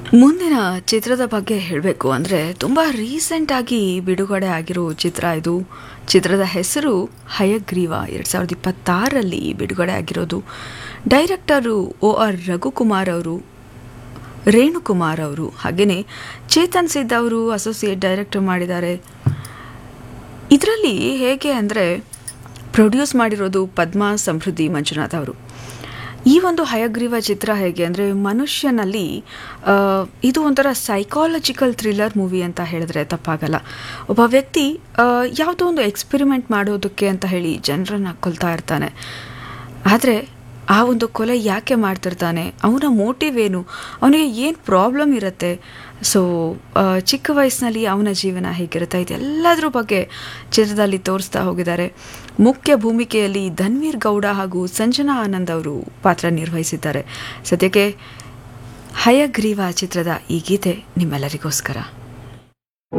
ಮುಂದಿನ ಚಿತ್ರದ ಬಗ್ಗೆ ಹೇಳಬೇಕು ಅಂದರೆ ತುಂಬ ರೀಸೆಂಟಾಗಿ ಬಿಡುಗಡೆ ಆಗಿರೋ ಚಿತ್ರ ಇದು ಚಿತ್ರದ ಹೆಸರು ಹಯಗ್ರೀವ ಎರಡು ಸಾವಿರದ ಇಪ್ಪತ್ತಾರರಲ್ಲಿ ಬಿಡುಗಡೆ ಆಗಿರೋದು ಡೈರೆಕ್ಟರು ಒ ಆರ್ ರಘುಕುಮಾರ್ ಅವರು ರೇಣುಕುಮಾರ್ ಅವರು ಹಾಗೆಯೇ ಚೇತನ್ ಸಿದ್ ಅವರು ಅಸೋಸಿಯೇಟ್ ಡೈರೆಕ್ಟರ್ ಮಾಡಿದ್ದಾರೆ ಇದರಲ್ಲಿ ಹೇಗೆ ಅಂದರೆ ಪ್ರೊಡ್ಯೂಸ್ ಮಾಡಿರೋದು ಪದ್ಮ ಸಮೃದ್ಧಿ ಮಂಜುನಾಥ್ ಅವರು ಈ ಒಂದು ಹಯಗ್ರೀವ ಚಿತ್ರ ಹೇಗೆ ಅಂದರೆ ಮನುಷ್ಯನಲ್ಲಿ ಆ, ಇದು ಒಂಥರ ಸೈಕಾಲಜಿಕಲ್ ಥ್ರಿಲ್ಲರ್ ಮೂವಿ ಅಂತ ಹೇಳಿದ್ರೆ ತಪ್ಪಾಗಲ್ಲ ಒಬ್ಬ ವ್ಯಕ್ತಿ ಆ, ಯಾವುದೋ ಒಂದು ಎಕ್ಸ್ಪೆರಿಮೆಂಟ್ ಮಾಡೋದಕ್ಕೆ ಅಂತ ಹೇಳಿ ಜನರನ್ನು ಕೊಲ್ತಾ ಇರ್ತಾನೆ ಆದರೆ ಆ ಒಂದು ಕೊಲೆ ಯಾಕೆ ಮಾಡ್ತಿರ್ತಾನೆ ಅವನ ಮೋಟಿವ್ ಏನು ಅವನಿಗೆ ಏನು ಪ್ರಾಬ್ಲಮ್ ಇರುತ್ತೆ ಸೊ ಚಿಕ್ಕ ವಯಸ್ಸಿನಲ್ಲಿ ಅವನ ಜೀವನ ಹೇಗಿರುತ್ತೆ ಇದೆಲ್ಲದ್ರ ಬಗ್ಗೆ ಚಿತ್ರದಲ್ಲಿ ತೋರಿಸ್ತಾ ಹೋಗಿದ್ದಾರೆ ಮುಖ್ಯ ಭೂಮಿಕೆಯಲ್ಲಿ ಧನ್ವೀರ್ ಗೌಡ ಹಾಗೂ ಸಂಜನಾ ಆನಂದ್ ಅವರು ಪಾತ್ರ ನಿರ್ವಹಿಸಿದ್ದಾರೆ ಸದ್ಯಕ್ಕೆ ಹಯಗ್ರೀವ ಚಿತ್ರದ ಈ ಗೀತೆ ನಿಮ್ಮೆಲ್ಲರಿಗೋಸ್ಕರ